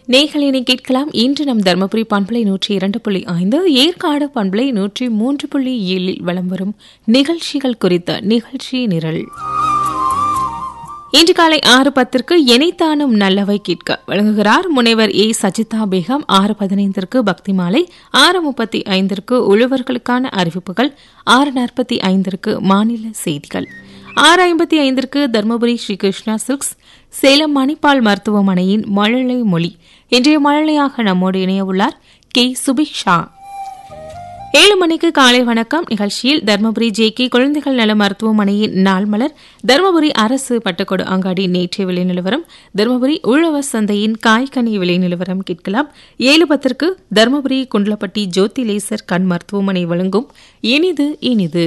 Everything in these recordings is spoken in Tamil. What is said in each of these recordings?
நேர்களினை கேட்கலாம் இன்று நம் தருமபுரி பண்பலை நூற்றி இரண்டு புள்ளி ஐந்து ஏற்காடு பண்பலை நூற்றி மூன்று புள்ளி ஏழில் வலம் வரும் நிகழ்ச்சிகள் குறித்த நிகழ்ச்சி நிரல் இன்று காலை ஆறு பத்திற்கு எனைத்தானும் நல்லவை கேட்க வழங்குகிறார் முனைவர் ஏ சஜிதா பேகம் ஆறு பதினைந்திற்கு பக்தி மாலை ஆறு முப்பத்தி ஐந்திற்கு உழவர்களுக்கான அறிவிப்புகள் ஆறு நாற்பத்தி ஐந்திற்கு மாநில செய்திகள் ஆறு ஐம்பத்தி ஐந்திற்கு தருமபுரி ஸ்ரீ கிருஷ்ணா சில்க்ஸ் சேலம் மணிப்பால் மருத்துவமனையின் மழலை மொழி இன்றைய மழலையாக நம்மோடு இணைய உள்ளார் கே சுபிக்ஷா ஏழு மணிக்கு காலை வணக்கம் நிகழ்ச்சியில் தருமபுரி ஜே கே குழந்தைகள் நல மருத்துவமனையின் நாள் மலர் தருமபுரி அரசு பட்டுக்கொடு அங்காடி நேற்றைய விலை நிலவரம் தருமபுரி உழவர் சந்தையின் காய்கனி விலை நிலவரம் கேட்கலாம் ஏழு பத்திற்கு தருமபுரி குண்டலப்பட்டி ஜோதி லேசர் கண் மருத்துவமனை வழங்கும் இனிது இனிது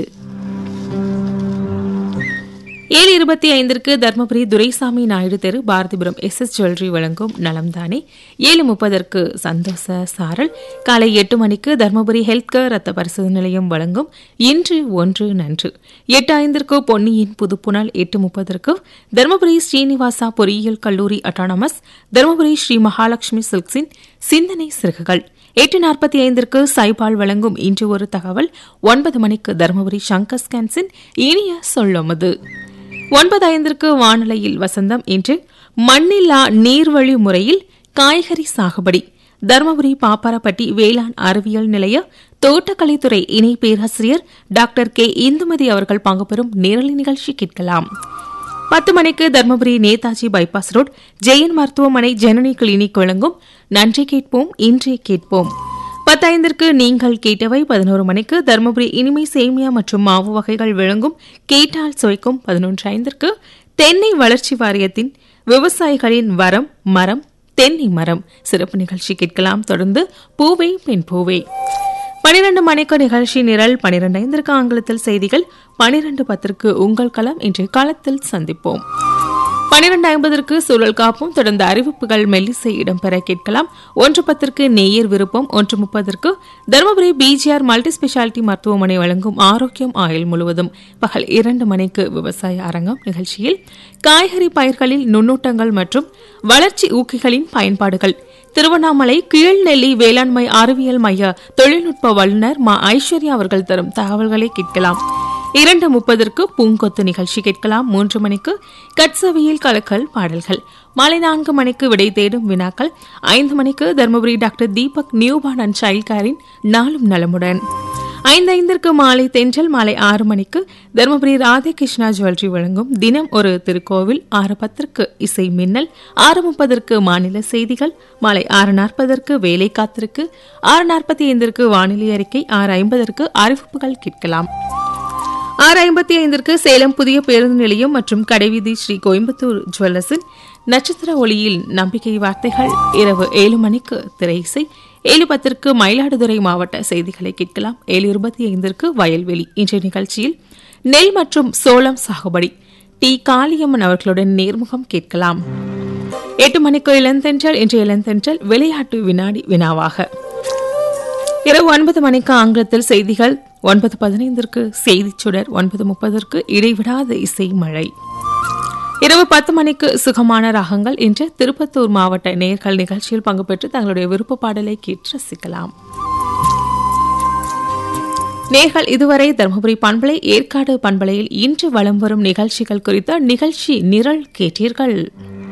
ஏழு இருபத்தி ஐந்திற்கு தர்மபுரி துரைசாமி நாயுடு தெரு பாரதிபுரம் எஸ் எஸ் ஜுவல்லரி வழங்கும் நலம்தானே ஏழு முப்பதற்கு சந்தோஷ சாரல் காலை எட்டு மணிக்கு தர்மபுரி ஹெல்த் கேர் ரத்த பரிசோதனை நிலையம் வழங்கும் இன்று ஒன்று நன்று எட்டு ஐந்திற்கு பொன்னியின் புதுப்புணல் எட்டு முப்பதற்கு தர்மபுரி ஸ்ரீனிவாசா பொறியியல் கல்லூரி அட்டானமஸ் தர்மபுரி ஸ்ரீ மகாலட்சுமி சில்க்ஸின் சிந்தனை சிறகுகள் எட்டு நாற்பத்தி ஐந்திற்கு சைபால் வழங்கும் இன்று ஒரு தகவல் ஒன்பது மணிக்கு தருமபுரி சங்கர் ஸ்கேன்ஸின் இனிய சொல்லமது ஒன்பது ஐந்திற்கு வானிலையில் வசந்தம் இன்று மண்ணில்லா நீர்வழி முறையில் காய்கறி சாகுபடி தருமபுரி பாப்பாரப்பட்டி வேளாண் அறிவியல் நிலைய தோட்டக்கலைத்துறை இணை பேராசிரியர் டாக்டர் கே இந்துமதி அவர்கள் பங்குபெறும் நேரலை நிகழ்ச்சி கேட்கலாம் பத்து மணிக்கு தர்மபுரி நேதாஜி பைபாஸ் ரோட் ஜெயன் மருத்துவமனை ஜனனி கிளினிக் வழங்கும் நன்றி கேட்போம் இன்றே கேட்போம் பத்தைந்திற்கு நீங்கள் கேட்டவை பதினோரு மணிக்கு தருமபுரி இனிமை சேமியா மற்றும் மாவு வகைகள் வழங்கும் கேட்டால் சுவைக்கும் பதினொன்று ஐந்திற்கு தென்னை வளர்ச்சி வாரியத்தின் விவசாயிகளின் வரம் மரம் தென்னை மரம் சிறப்பு நிகழ்ச்சி கேட்கலாம் தொடர்ந்து பூவே பெண் பூவே பனிரெண்டு மணிக்கு நிகழ்ச்சி நிரல் பனிரெண்டு ஐந்திற்கு ஆங்கிலத்தில் செய்திகள் பனிரெண்டு பத்திற்கு உங்கள் களம் இன்றைய காலத்தில் சந்திப்போம் பனிரெண்டு ஐம்பதற்கு சூழல் காப்பும் தொடர்ந்து அறிவிப்புகள் மெல்லிசை இடம்பெற கேட்கலாம் ஒன்று பத்திற்கு நேயர் விருப்பம் ஒன்று முப்பதற்கு தருமபுரி பிஜிஆர் மல்டி ஸ்பெஷாலிட்டி மருத்துவமனை வழங்கும் ஆரோக்கியம் ஆயுள் முழுவதும் பகல் இரண்டு மணிக்கு விவசாய அரங்கம் நிகழ்ச்சியில் காய்கறி பயிர்களில் நுண்ணூட்டங்கள் மற்றும் வளர்ச்சி ஊக்கிகளின் பயன்பாடுகள் திருவண்ணாமலை கீழ்நெல்லி வேளாண்மை அறிவியல் மைய தொழில்நுட்ப வல்லுநர் மா ஐஸ்வர்யா அவர்கள் தரும் தகவல்களை கேட்கலாம் இரண்டு முப்பதற்கு பூங்கொத்து நிகழ்ச்சி கேட்கலாம் மூன்று மணிக்கு கட்சவியில் கலக்கல் பாடல்கள் மாலை நான்கு மணிக்கு விடை தேடும் வினாக்கள் ஐந்து மணிக்கு Dharmapuri doctor Deepak newborn and child கேரின் நாளும் நலமுடன் ஐந்து ஐந்திற்கு மாலை தென்றல் மாலை ஆறு மணிக்கு தருமபுரி ராதேகிருஷ்ணா ஜுவல்லரி வழங்கும் தினம் ஒரு திருக்கோவில் ஆறு பத்திற்கு இசை மின்னல் ஆறு முப்பதற்கு மாநில செய்திகள் மாலை ஆறு நாற்பதற்கு வேலை காத்திருக்கு ஆறு நாற்பத்தி ஐந்திற்கு வானிலை அறிக்கை ஆறு ஐம்பதற்கு அறிவிப்புகள் கேட்கலாம் ஆறு ஐம்பத்தி ஐந்திற்கு சேலம் புதிய பேருந்து நிலையம் மற்றும் கடைவீதி ஸ்ரீ கோயம்புத்தூர் ஜுவல்லர்ஸின் நட்சத்திர ஒளியில் நம்பிக்கை வார்த்தைகள் இரவு ஏழு மணிக்கு திரை இசை ஏழு பத்திற்கு மயிலாடுதுறை மாவட்ட செய்திகளை கேட்கலாம் ஏழு இருபத்தி ஐந்திற்கு வயல்வெளி இன்றைய நிகழ்ச்சியில் நெல் மற்றும் சோளம் சாகுபடி டி காளியம்மன் அவர்களுடன் நேர்முகம் கேட்கலாம் எட்டு மணிக்கு இளந்தென்றல் இன்றைய இளந்தென்றல் விளையாட்டு வினாடி வினாவாக இரவு ஒன்பது மணிக்கு ஆங்கிலத்தில் செய்திகள் ஒன்பது பதினைந்திற்கு செய்திச் சுடர் ஒன்பது முப்பதற்கு இடைவிடாத இசை மழை இரவு பத்து மணிக்கு சுகமான ராகங்கள் இன்று திருப்பத்தூர் மாவட்ட நேர்கள் நிகழ்ச்சியில் பங்கு பெற்று தங்களுடைய விருப்ப பாடலை கேட்டு ரசிக்கலாம் நேர்கள் இதுவரை தருமபுரி பண்பலை ஏற்காடு பண்பலையில் இன்று வலம் வரும் நிகழ்ச்சிகள் குறித்த நிகழ்ச்சி நிரல் கேட்டீர்கள்